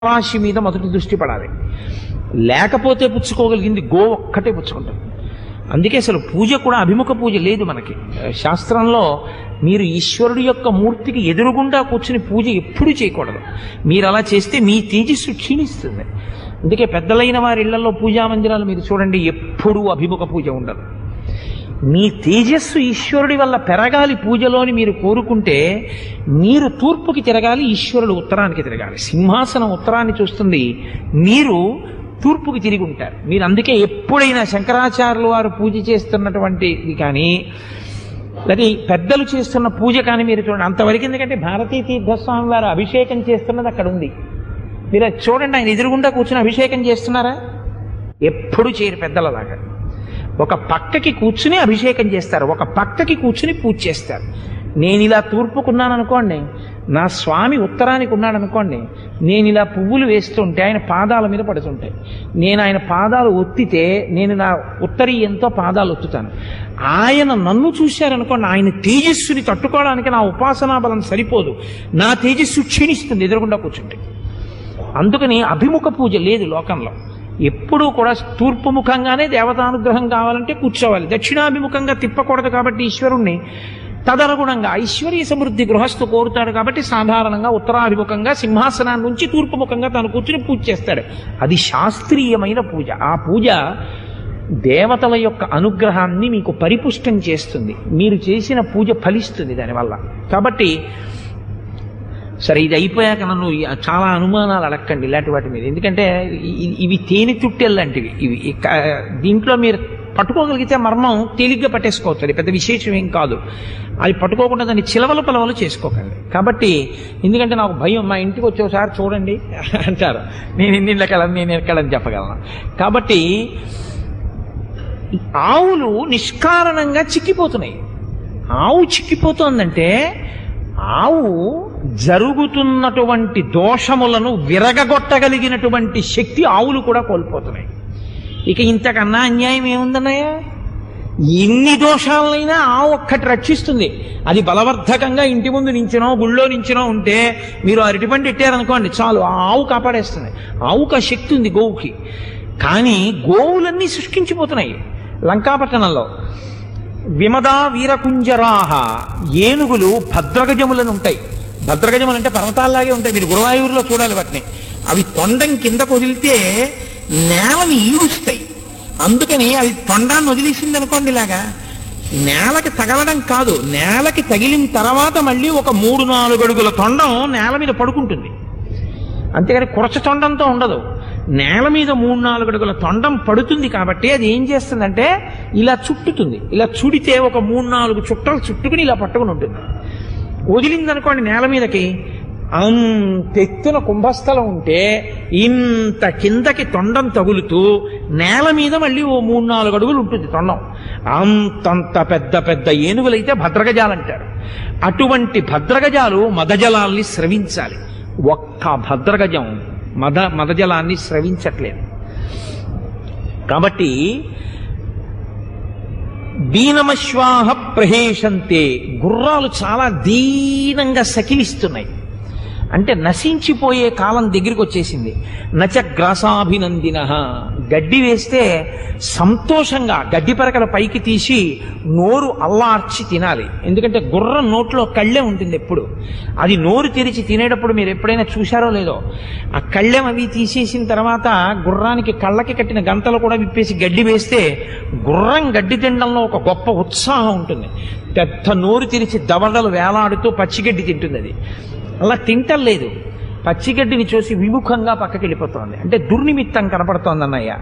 రాశి మీద మొదటి దృష్టి పడాలి లేకపోతే పుచ్చుకోగలిగింది గో ఒక్కటే పుచ్చుకుంటుంది అందుకే అసలు పూజ కూడా అభిముఖ పూజ లేదు మనకి శాస్త్రంలో మీరు ఈశ్వరుడి యొక్క మూర్తికి ఎదురుగుండా కూర్చుని పూజ ఎప్పుడూ చేయకూడదు మీరు అలా చేస్తే మీ తేజస్సు క్షీణిస్తుంది అందుకే పెద్దలైన వారి ఇళ్లలో పూజా మందిరాలు మీరు చూడండి ఎప్పుడూ అభిముఖ పూజ ఉండదు మీ తేజస్సు ఈశ్వరుడి వల్ల పెరగాలి పూజలోని మీరు కోరుకుంటే మీరు తూర్పుకి తిరగాలి ఈశ్వరుడు ఉత్తరానికి తిరగాలి సింహాసనం ఉత్తరాన్ని చూస్తుంది మీరు తూర్పుకి తిరిగి ఉంటారు మీరు అందుకే ఎప్పుడైనా శంకరాచార్యులు వారు పూజ చేస్తున్నటువంటిది కానీ అది పెద్దలు చేస్తున్న పూజ కానీ మీరు చూడండి అంతవరకు ఎందుకంటే భారతీ తీర్థస్వామి వారు అభిషేకం చేస్తున్నది అక్కడ ఉంది మీరు అది చూడండి ఆయన ఎదురుగుండా కూర్చుని అభిషేకం చేస్తున్నారా ఎప్పుడు చేయరు పెద్దలలాగా ఒక పక్కకి కూర్చుని అభిషేకం చేస్తారు ఒక పక్కకి కూర్చుని పూజ చేస్తారు నేను ఇలా తూర్పుకున్నాను అనుకోండి నా స్వామి ఉత్తరానికి ఉన్నాడు అనుకోండి నేను ఇలా పువ్వులు వేస్తుంటే ఆయన పాదాల మీద పడుతుంటాయి నేను ఆయన పాదాలు ఒత్తితే నేను నా ఉత్తరీయంతో పాదాలు ఒత్తుతాను ఆయన నన్ను చూశారనుకోండి ఆయన తేజస్సుని తట్టుకోవడానికి నా ఉపాసనా బలం సరిపోదు నా తేజస్సు క్షీణిస్తుంది ఎదురుగుండా కూర్చుంటే అందుకని అభిముఖ పూజ లేదు లోకంలో ఎప్పుడూ కూడా తూర్పు ముఖంగానే దేవతానుగ్రహం కావాలంటే కూర్చోవాలి దక్షిణాభిముఖంగా తిప్పకూడదు కాబట్టి ఈశ్వరుణ్ణి తదనుగుణంగా ఐశ్వర్య సమృద్ధి గృహస్థు కోరుతాడు కాబట్టి సాధారణంగా ఉత్తరాభిముఖంగా సింహాసనాన్ని నుంచి తూర్పు ముఖంగా తను కూర్చుని పూజ చేస్తాడు అది శాస్త్రీయమైన పూజ ఆ పూజ దేవతల యొక్క అనుగ్రహాన్ని మీకు పరిపుష్టం చేస్తుంది మీరు చేసిన పూజ ఫలిస్తుంది దానివల్ల కాబట్టి సరే ఇది అయిపోయాక నన్ను ఈ- చాలా అనుమానాలు అడక్కండి ఇలాంటి వాటి మీద ఎందుకంటే ఇ- ఇవి తేనె తుట్టెలు లాంటివి ఇవి ఇక దీంట్లో మీరు పట్టుకోగలిగితే మర్మం తేలిగ్గా పట్టేసుకోవచ్చు అది పెద్ద విశేషం ఏం కాదు అది పట్టుకోకుండా దాన్ని చిలవలు పలవలు చేసుకోకండి కాబట్టి ఎందుకంటే నాకు భయం మా ఇంటికి వచ్చి ఒకసారి చూడండి అంటారు నేను ఎన్ని వెళ్ళగలను నేను ఎక్కడని చెప్పగలను కాబట్టి ఈ ఆవులు నిష్కారణంగా చిక్కిపోతున్నాయి ఆవు చిక్కిపోతోందంటే ఆవు జరుగుతున్నటువంటి దోషములను విరగగొట్టగలిగినటువంటి శక్తి ఆవులు కూడా కోల్పోతున్నాయి ఇక ఇంతకన్నా అన్యాయం ఏముందన్నయ్య ఎన్ని దోషాలనైనా ఆవు ఒక్కటి రక్షిస్తుంది అది బలవర్ధకంగా ఇంటి ముందు నించినో గుళ్ళో నించినో ఉంటే మీరు అరటిపండు ఎట్టారనుకోండి చాలు ఆ ఆవు కాపాడేస్తుంది ఆవుకు ఆ శక్తి ఉంది గోవుకి కానీ గోవులన్నీ సృష్టించిపోతున్నాయి లంకాపట్టణంలో విమదా వీరకుంజరాహ ఏనుగులు భద్రగజములను ఉంటాయి భద్రగజములు అంటే పర్వతాల్లాగే ఉంటాయి మీరు గురువాయూరులో చూడాలి వాటిని అవి తొండం కిందకు వదిలితే నేలని ఈడుస్తాయి అందుకని అది తొండాన్ని వదిలేసింది అనుకోండి ఇలాగా నేలకి తగలడం కాదు నేలకి తగిలిన తర్వాత మళ్ళీ ఒక మూడు నాలుగు అడుగుల తొండం నేల మీద పడుకుంటుంది అంతేగాని కురచ తొండంతో ఉండదు నేల మీద మూడు నాలుగు అడుగుల తొండం పడుతుంది కాబట్టి అది ఏం చేస్తుందంటే ఇలా చుట్టుతుంది ఇలా చుడితే ఒక మూడు నాలుగు చుట్టలు చుట్టుకుని ఇలా పట్టుకుని ఉంటుంది వదిలిందనుకోండి నేల మీదకి అంతెత్తున కుంభస్థలం ఉంటే ఇంత కిందకి తొండం తగులుతూ నేల మీద మళ్ళీ ఓ మూడు నాలుగు అడుగులు ఉంటుంది తొండం అంతంత పెద్ద పెద్ద ఏనుగులైతే భద్రగజాలంటారు అటువంటి భద్రగజాలు మదజలాల్ని స్రవించాలి ఒక్క భద్రగజం మద మదజలాన్ని స్రవించట్లేదు కాబట్టి దీనమశ్వాహ ప్రహేషంతే గుర్రాలు చాలా దీనంగా సకిలిస్తున్నాయి అంటే నశించిపోయే కాలం దగ్గరికి వచ్చేసింది నచ గ్రాసాభినందిన గడ్డి వేస్తే సంతోషంగా గడ్డి పరకల పైకి తీసి నోరు అల్లార్చి తినాలి ఎందుకంటే గుర్రం నోట్లో కళ్ళెం ఉంటుంది ఎప్పుడు అది నోరు తెరిచి తినేటప్పుడు మీరు ఎప్పుడైనా చూశారో లేదో ఆ కళ్ళెం అవి తీసేసిన తర్వాత గుర్రానికి కళ్ళకి కట్టిన గంతలు కూడా విప్పేసి గడ్డి వేస్తే గుర్రం గడ్డి తినడంలో ఒక గొప్ప ఉత్సాహం ఉంటుంది పెద్ద నోరు తెరిచి దవడలు వేలాడుతూ పచ్చిగడ్డి తింటుంది అది అలా తింటలేదు పచ్చిగడ్డిని చూసి విముఖంగా పక్కకి వెళ్ళిపోతోంది అంటే దుర్నిమిత్తం కనపడుతోంది అన్నయ్య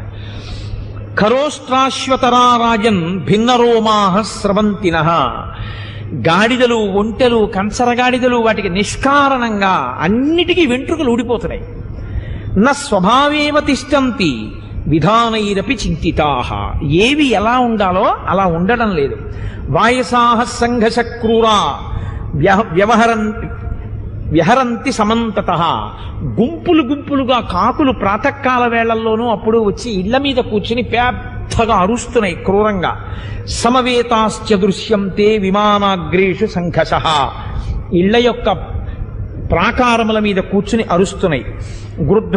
ఖరోష్ట్రాశ్వతరారాజన్ భిన్నరోమాహ స్రవంతిన గాడిదలు ఒంటెలు కంచరగాడిదలు వాటికి నిష్కారణంగా అన్నిటికీ వెంట్రుకలు ఊడిపోతున్నాయి న స్వభావేవ తిష్టంతి విధానైరపి చింతితాహ ఏవి ఎలా ఉండాలో అలా ఉండడం లేదు వాయసాహ సంఘర్ష క్రూరా వ్యవ- వ్యవహరన్ వ్యహరంతి సమంతత గుంపులు గుంపులుగా కాకులు ప్రాతకాల వేళల్లోనూ అప్పుడు వచ్చి ఇళ్ల మీద కూర్చుని పెద్దగా అరుస్తున్నాయి క్రూరంగా సమవేతాశ్చ దృశ్యంతే విమానాగ్రేషు సంఘష ఇళ్ల యొక్క ప్రాకారముల మీద కూర్చుని అరుస్తున్నాయి గృద్ధ